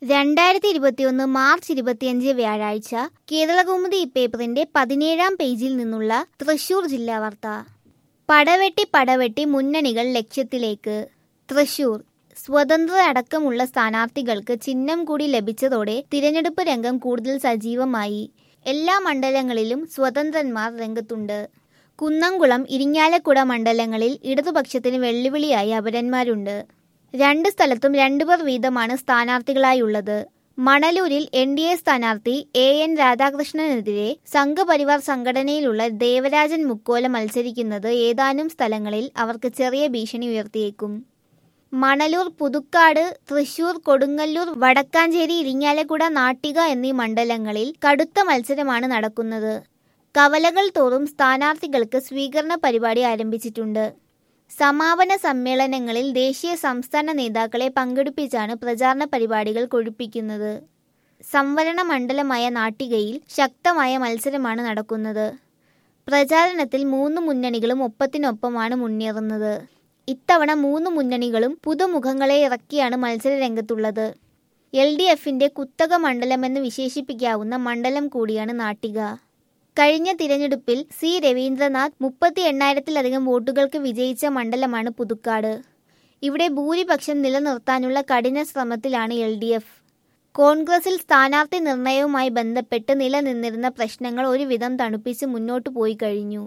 രണ്ടായിരത്തി ഇരുപത്തിയൊന്ന് മാർച്ച് ഇരുപത്തിയഞ്ച് വ്യാഴാഴ്ച കേരളകൗമുദി പേപ്പറിന്റെ പതിനേഴാം പേജിൽ നിന്നുള്ള തൃശൂർ ജില്ലാ വാർത്ത പടവെട്ടി പടവെട്ടി മുന്നണികൾ ലക്ഷ്യത്തിലേക്ക് തൃശൂർ സ്വതന്ത്ര അടക്കമുള്ള സ്ഥാനാർത്ഥികൾക്ക് ചിഹ്നം കൂടി ലഭിച്ചതോടെ തിരഞ്ഞെടുപ്പ് രംഗം കൂടുതൽ സജീവമായി എല്ലാ മണ്ഡലങ്ങളിലും സ്വതന്ത്രന്മാർ രംഗത്തുണ്ട് കുന്നംകുളം ഇരിങ്ങാലക്കുട മണ്ഡലങ്ങളിൽ ഇടതുപക്ഷത്തിന് വെല്ലുവിളിയായി അപരന്മാരുണ്ട് രണ്ട് സ്ഥലത്തും രണ്ടുപേർ വീതമാണ് സ്ഥാനാർത്ഥികളായുള്ളത് മണലൂരിൽ എൻ ഡി എ സ്ഥാനാർത്ഥി എ എൻ രാധാകൃഷ്ണനെതിരെ സംഘപരിവാർ സംഘടനയിലുള്ള ദേവരാജൻ മുക്കോല മത്സരിക്കുന്നത് ഏതാനും സ്ഥലങ്ങളിൽ അവർക്ക് ചെറിയ ഭീഷണി ഉയർത്തിയേക്കും മണലൂർ പുതുക്കാട് തൃശൂർ കൊടുങ്ങല്ലൂർ വടക്കാഞ്ചേരി ഇരിങ്ങാലക്കുട നാട്ടിക എന്നീ മണ്ഡലങ്ങളിൽ കടുത്ത മത്സരമാണ് നടക്കുന്നത് കവലകൾ തോറും സ്ഥാനാർത്ഥികൾക്ക് സ്വീകരണ പരിപാടി ആരംഭിച്ചിട്ടുണ്ട് സമാപന സമ്മേളനങ്ങളിൽ ദേശീയ സംസ്ഥാന നേതാക്കളെ പങ്കെടുപ്പിച്ചാണ് പ്രചാരണ പരിപാടികൾ കൊഴുപ്പിക്കുന്നത് സംവരണ മണ്ഡലമായ നാട്ടികയിൽ ശക്തമായ മത്സരമാണ് നടക്കുന്നത് പ്രചാരണത്തിൽ മൂന്ന് മുന്നണികളും ഒപ്പത്തിനൊപ്പമാണ് മുന്നേറുന്നത് ഇത്തവണ മൂന്ന് മുന്നണികളും പുതുമുഖങ്ങളെ ഇറക്കിയാണ് മത്സര രംഗത്തുള്ളത് എൽ ഡി എഫിന്റെ കുത്തക മണ്ഡലമെന്ന് വിശേഷിപ്പിക്കാവുന്ന മണ്ഡലം കൂടിയാണ് നാട്ടിക കഴിഞ്ഞ തിരഞ്ഞെടുപ്പിൽ സി രവീന്ദ്രനാഥ് മുപ്പത്തി എണ്ണായിരത്തിലധികം വോട്ടുകൾക്ക് വിജയിച്ച മണ്ഡലമാണ് പുതുക്കാട് ഇവിടെ ഭൂരിപക്ഷം നിലനിർത്താനുള്ള കഠിന ശ്രമത്തിലാണ് എൽ ഡി എഫ് കോൺഗ്രസിൽ സ്ഥാനാർത്ഥി നിർണയവുമായി ബന്ധപ്പെട്ട് നിലനിന്നിരുന്ന പ്രശ്നങ്ങൾ ഒരുവിധം തണുപ്പിച്ച് മുന്നോട്ടു പോയി കഴിഞ്ഞു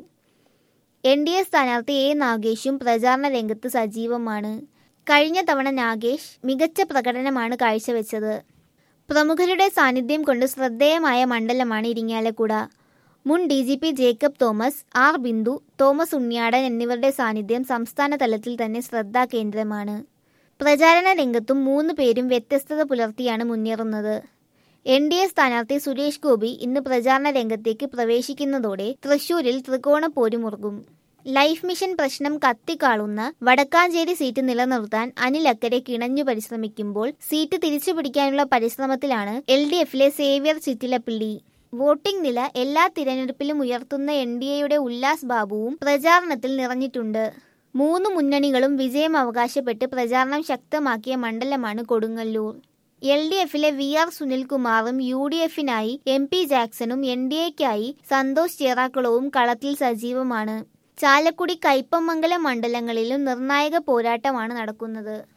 എൻ ഡി എ സ്ഥാനാർത്ഥി എ നാഗേഷും പ്രചാരണ രംഗത്ത് സജീവമാണ് കഴിഞ്ഞ തവണ നാഗേഷ് മികച്ച പ്രകടനമാണ് കാഴ്ചവെച്ചത് പ്രമുഖരുടെ സാന്നിധ്യം കൊണ്ട് ശ്രദ്ധേയമായ മണ്ഡലമാണ് ഇരിങ്ങാലക്കുട മുൻ D G P Jacob Thomas R Bindu Thomas Unniyadan എന്നിവരുടെ സാന്നിധ്യം സംസ്ഥാന തലത്തിൽ തന്നെ ശ്രദ്ധാകേന്ദ്രമാണ് പ്രചാരണ രംഗത്തും മൂന്ന് പേരും വ്യത്യസ്തത പുലർത്തിയാണ് മുന്നേറുന്നത് എൻ ഡി എ സ്ഥാനാർത്ഥി സുരേഷ് ഗോപി ഇന്ന് പ്രചാരണ രംഗത്തേക്ക് പ്രവേശിക്കുന്നതോടെ തൃശൂരിൽ ത്രികോണ പോരുമുറുകും ലൈഫ് മിഷൻ പ്രശ്നം കത്തിക്കാളുന്ന വടക്കാഞ്ചേരി സീറ്റ് നിലനിർത്താൻ അനിൽ അക്കരെ കിണഞ്ഞു പരിശ്രമിക്കുമ്പോൾ സീറ്റ് തിരിച്ചുപിടിക്കാനുള്ള പരിശ്രമത്തിലാണ് എൽ ഡി എഫിലെ സേവ്യർ ചിറ്റിലപ്പിള്ളി വോട്ടിംഗ് നില എല്ലാ തിരഞ്ഞെടുപ്പിലും ഉയർത്തുന്ന എൻ ഡി എയുടെ ഉല്ലാസ് ബാബുവും പ്രചാരണത്തിൽ നിറഞ്ഞിട്ടുണ്ട് മൂന്ന് മുന്നണികളും വിജയം അവകാശപ്പെട്ട് പ്രചാരണം ശക്തമാക്കിയ മണ്ഡലമാണ് കൊടുങ്ങല്ലൂർ എൽ ഡി എഫിലെ വി ആർ സുനിൽകുമാറും യു ഡി എഫിനായി എം പി ജാക്സണും എൻ ഡി എക്കായി സന്തോഷ് ചേറാക്കുളവും കളത്തിൽ സജീവമാണ് ചാലക്കുടി കയ്പമംഗലം മണ്ഡലങ്ങളിലും നിർണായക പോരാട്ടമാണ് നടക്കുന്നത്